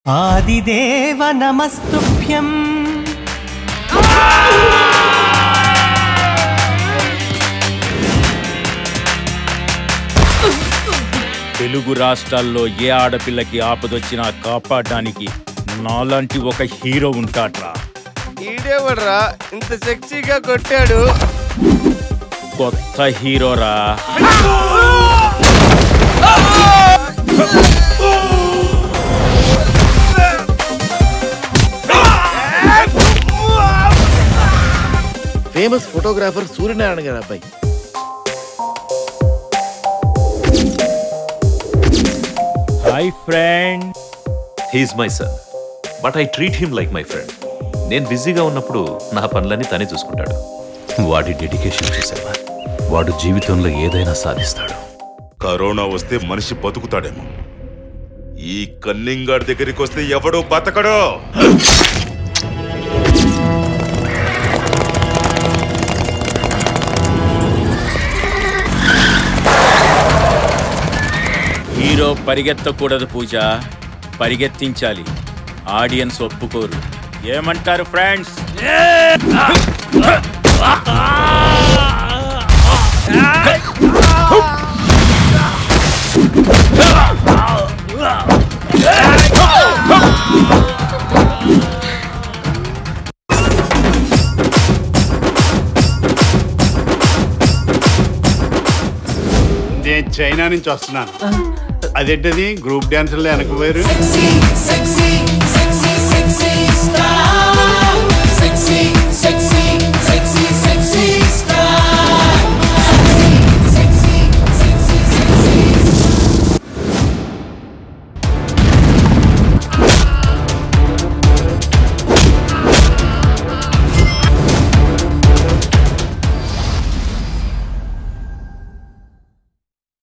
ఆదిదేవ నమస్తుభ్యం తెలుగు రాష్ట్రాల్లో ఏ ఆడపిల్లకి ఆపదొచ్చినా కాపాడడానికి నాలాంటి ఒక హీరో ఉంటాడ్రా ఈడేవడ్రా ఇంత సెక్సీగా కొట్టాడు కొత్త హీరోరా ఫేమస్ ఫోటోగ్రాఫర్ సూర్యనారాయణ గారి అబ్బాయి hi friend he's my son but I treat him like my friend నేను బిజీగా ఉన్నప్పుడు నా పనులన్నీ తనే చూసుకుంటాడు వాడి డెడికేషన్ చూసావా వాడు జీవితంలో ఏదైనా సాధిస్తాడు కరోనా వస్తే మనిషి బతుకుతాడేమో ఈ కన్నింగాడి దగ్గరికి వస్తే ఎవడో బతకడో హీరో పరిగెత్తకూడదు పూజ పరిగెత్తించాలి ఆడియన్స్ ఒప్పుకోరు ఏమంటారు ఫ్రెండ్స్ నేను చైనా నుంచి వస్తున్నాను అదేంటది గ్రూప్ డాన్సర్లో వెనకపోయారు Sexy, sexy.